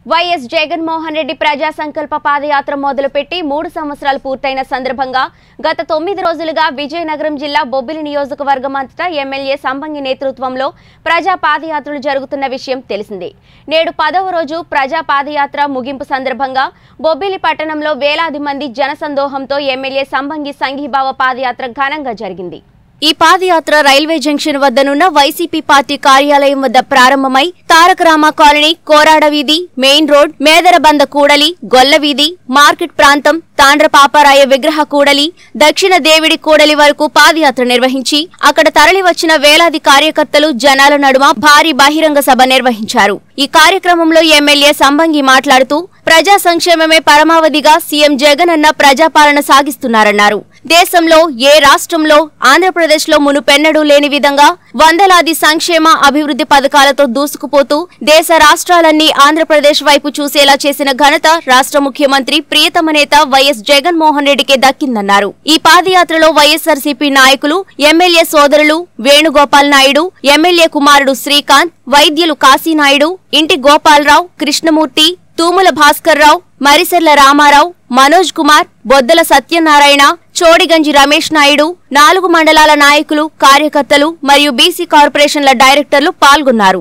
YS Jaganmohan Reddy ప్రజా సంకల్ప పాదయాత్ర మొదలుపెట్టి మూడు సంవత్సరాలు పూర్తయిన సందర్భంగా గత తొమ్మిది రోజులుగా విజయనగరం జిల్లా బొబ్బిలి నియోజకవర్గం అంతటా ఎమ్మెల్యే సంబంగి నేతృత్వంలో ప్రజా పాదయాత్రలు జరుగుతున్న విషయం తెలిసిందే నేడు పదవ రోజు ప్రజా పాదయాత్ర ముగింపు సందర్భంగా బొబ్బిలి పట్టణంలో వేలాది మంది జనసందోహంతో ఎమ్మెల్యే సంబంగి సంఘీభావ పాదయాత్ర ఘనంగా జరిగింది ఈ పాదయాత్ర రైల్వే జంక్షన్ వద్దనున్న వైసీపీ పార్టీ కార్యాలయం వద్ద ప్రారంభమై తారకరామ కాలనీ కోరాడ వీధి మెయిన్ రోడ్ మేదరబంద కూడలి గొల్ల వీధి మార్కెట్ ప్రాంతం తాండ్ర పాపారాయ విగ్రహ కూడలి దక్షిణ దేవిడి కూడలి వరకు పాదయాత్ర నిర్వహించి అక్కడ తరలి వచ్చిన వేలాది కార్యకర్తలు జనాల నడుమ భారీ బహిరంగ సభ నిర్వహించారు ఈ కార్యక్రమంలో ఎమ్మెల్యే సంబంగి మాట్లాడుతూ ప్రజా సంక్షేమమే పరమావధిగా సీఎం జగన్ అన్న ప్రజాపాలన సాగిస్తున్నారన్నారు దేశంలో ఏ రాష్ట్రంలో ఆంధ్రప్రదేశ్ లో మునుపెన్నడూ లేని విధంగా వందలాది సంక్షేమ అభివృద్ధి పథకాలతో దూసుకుపోతూ దేశ రాష్ట్రాలన్నీ ఆంధ్రప్రదేశ్ వైపు చూసేలా చేసిన ఘనత రాష్ట్ర ముఖ్యమంత్రి ప్రియతమ నేత వైఎస్ జగన్మోహన్ రెడ్డికే దక్కిందన్నారు ఈ పాదయాత్రలో వైఎస్ఆర్సీపీ నాయకులు ఎమ్మెల్యే సోదరులు వేణుగోపాల్ నాయుడు ఎమ్మెల్యే కుమారుడు శ్రీకాంత్ వైద్యులు కాశీనాయుడు ఇంటి గోపాలరావు కృష్ణమూర్తి తూముల భాస్కర్రావు మరిసెర్ల రామారావు మనోజ్ కుమార్ బొద్దల సత్యనారాయణ చోడిగంజి రమేష్ నాయుడు నాలుగు మండలాల నాయకులు కార్యకర్తలు మరియు బీసీ కార్పొరేషన్ల డైరెక్టర్లు పాల్గొన్నారు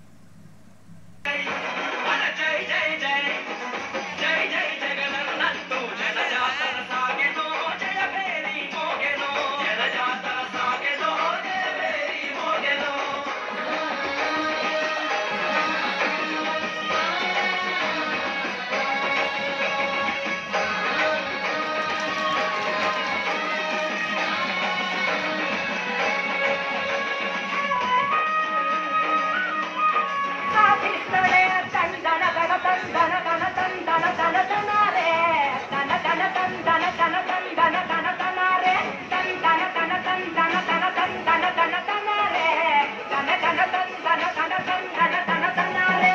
మన జై జై జై జై జై జగనన్నంటూ జనజాతర సాగెనో జయభేరి మోగెనో జనజాతర సాగెనో జయభేరి మోగెనో సాధిస్తడే తందన తన తందన తన తందన తన తనారే తన తన తందన తన తందన తన తనారే తందన తన తందన తన తందన తన తనారే తన తన తందన తన తందన తన తనారే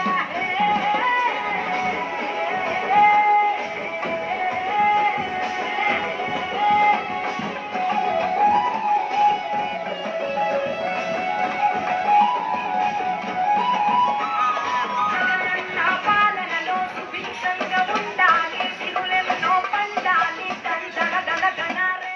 నా పాలనలో సుభిక్షంగా ఉండాలి సిరులెన్నో పండాలి తందన తన తనారే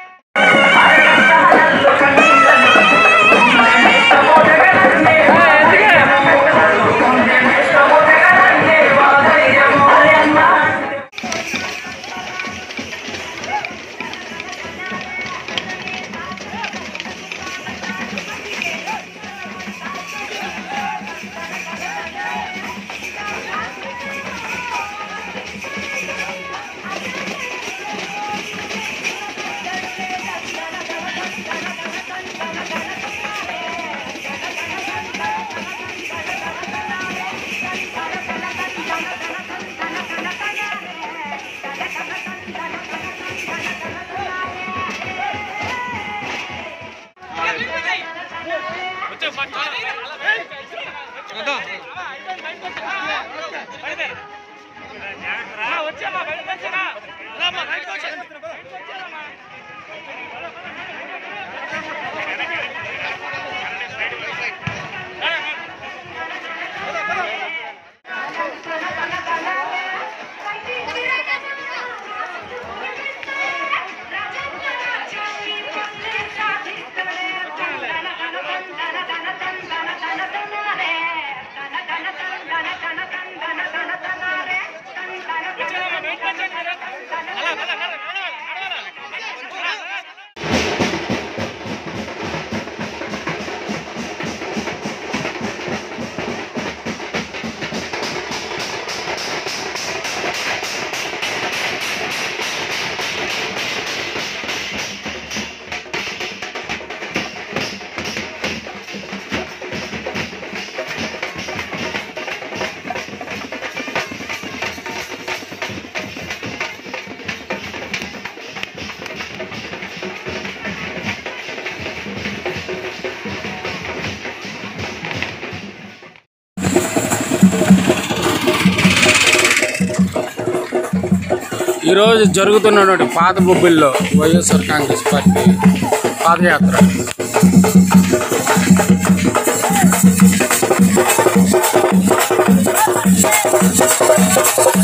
ఈరోజు జరుగుతున్నటువంటి పాత బొబ్బిల్లో వైఎస్ఆర్ కాంగ్రెస్ పార్టీ పాదయాత్ర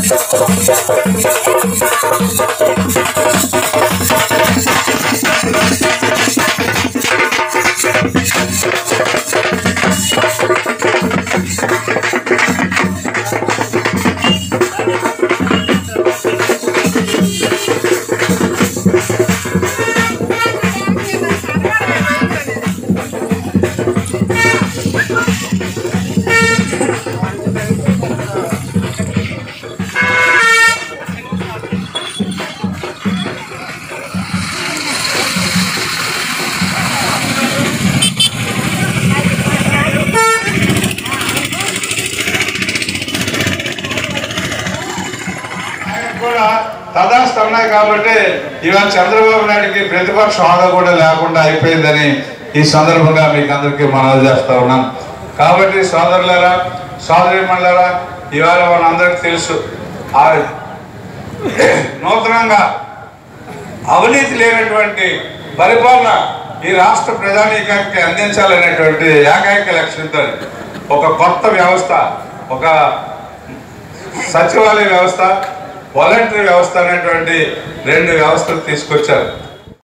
ఆయనకు కూడా తదాస్తు ఉన్నాయి కాబట్టి ఇవాళ చంద్రబాబు నాయుడికి ప్రతిపక్ష హోదా కూడా లేకుండా అయిపోయిందని ఈ సందర్భంగా మీకు అందరికీ మనవి చేస్తా ఉన్నాం కాబట్టి సోదరులారా సోదరి మండలారా ఇవాళ మనందరికీ తెలుసు ఆ నూతనంగా అవినీతి లేనటువంటి పరిపాలన ఈ రాష్ట్ర ప్రజానీకానికి అందించాలనేటువంటి ఏకైక లక్ష్యంతో ఒక కొత్త వ్యవస్థ ఒక సచివాలయ వ్యవస్థ వాలంటరీ వ్యవస్థ అనేటువంటి రెండు వ్యవస్థలు తీసుకొచ్చారు